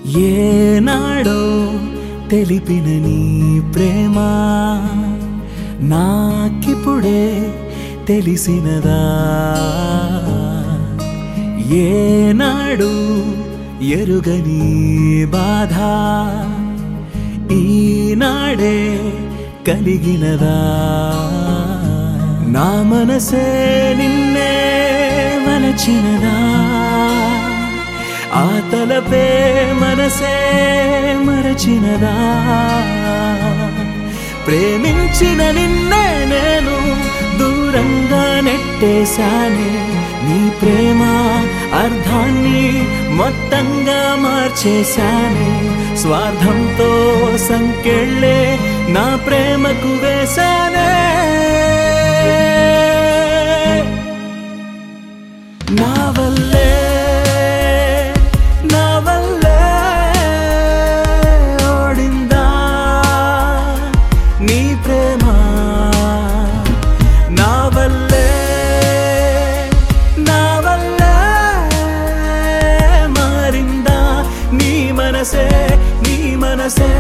ఏనాడో తెలిపిన నీ ప్రేమ నాకిప్పుడే తెలిసినదా ఏనాడు ఎరుగని బాధ ఈనాడే కలిగినదా నా మనసే నిన్నే మలచినదా ఆ తలపే మనసే మరచినదా ప్రేమించిన నిన్నే నేను దూరంగా నెట్టేశానే నీ ప్రేమ అర్థాన్ని మొత్తంగా మార్చేశానే స్వార్థంతో సంకెళ్ళే నా ప్రేమకు వేశానే నా వల్లే నా వల్లే ఓడిందా నీ ప్రేమ నా వల్లే నా వల్లే మారిందా నీ మనసే నీ మనసే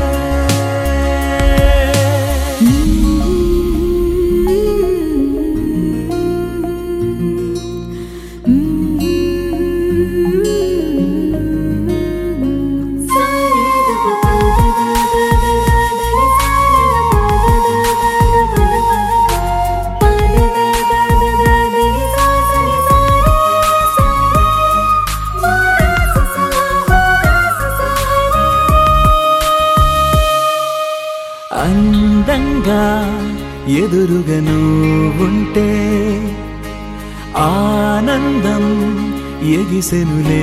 అందంగా ఎదురుగా ఉంటే ఆనందం ఎగిసెనులే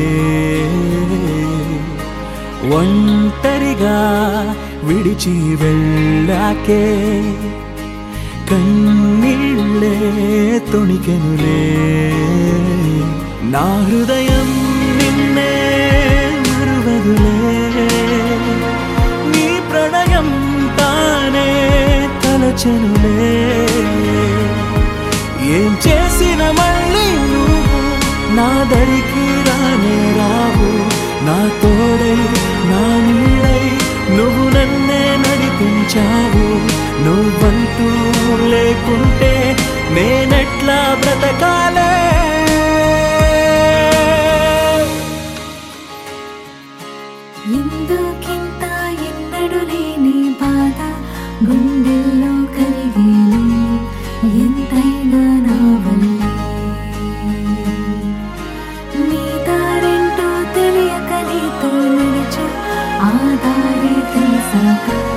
ఒంటరిగా విడిచి వెళ్ళాకే కన్నీళ్ళే తొణికెనులే నా హృదయం నిన్నే మరువదులే నీ ప్రణయం తానే తలచెనులే ఏం చేసిన మళ్ళీ నువ్వు నా దరికి రానే రావు నా తోడై నా నీడై నువ్వు నన్నే నడిపించావు నువ్వంటూ లేకుంటే నేనెట్లా బ్రతకాలే ఎందుకింత ఎన్నడు లేని బాధ గుండెల్లో కలిగేనే ఎంతైనా నా వల్లే నీ దారెంటో తెలియక నీతో నడిచా ఆ దారి తెలిసాక